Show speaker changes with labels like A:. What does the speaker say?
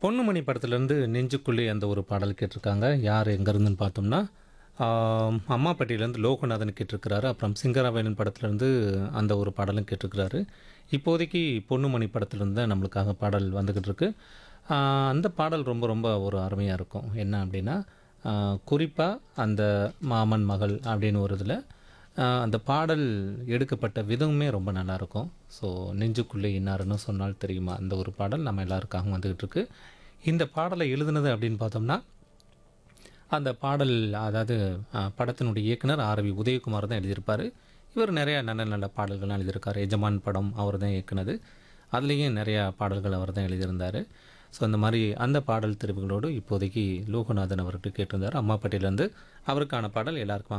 A: பொன்னுமணி படத்துலேருந்து நெஞ்சுக்குள்ளே அந்த ஒரு பாடல் கேட்டிருக்காங்க யார் எங்கேருந்துன்னு பார்த்தோம்னா ஆம், அம்மாப்பட்டியிலேருந்து லோகநாதன் கேட்டிருக்கிறாரு அப்புறம் சிங்கராவேலன் படத்துலேருந்து அந்த ஒரு பாடலும் கேட்டிருக்கிறாரு இப்போதைக்கு பொன்னுமணி படத்துலேருந்து தான் நம்மளுக்காக பாடல் வந்துக்கிட்டு இருக்கு ஆ, அந்த பாடல் ரொம்ப ரொம்ப ஒரு அருமையாக இருக்கும் என்ன அப்படின்னா குறிப்பாக அந்த மாமன் மகள் அப்படின்னு ஒரு இதில் அந்த பாடல் எடுக்கப்பட்ட விதமுமே ரொம்ப நல்லாயிருக்கும் ஸோ நெஞ்சுக்குள்ளே இன்னாருன்னு சொன்னால் தெரியுமா அந்த ஒரு பாடல் நம்ம எல்லாருக்காகவும் வந்துக்கிட்டு இருக்கு இந்த பாடலை எழுதுனது அப்படின்னு பார்த்தோம்னா அந்த பாடல் அதாவது அஹ், படத்தினுடைய இயக்குனர் ஆர்வி உதயகுமார் தான் எழுதியிருப்பார் இவர் நிறையா நல்ல நல்ல பாடல்கள்லாம் எழுதியிருக்காரு எஜமான் படம் அவர் தான் இயக்குனது அதுலேயும் நிறையா பாடல்கள் அவர் தான் எழுதியிருந்தார் ஸோ அந்த மாதிரி அந்த பாடல் தெரிவுகளோடு இப்போதைக்கு லோகநாதன் அவர்கிட்ட கேட்டிருந்தார் அம்மாப்பட்டியிலேருந்து அவருக்கான பாடல் எல்லாருக்கும்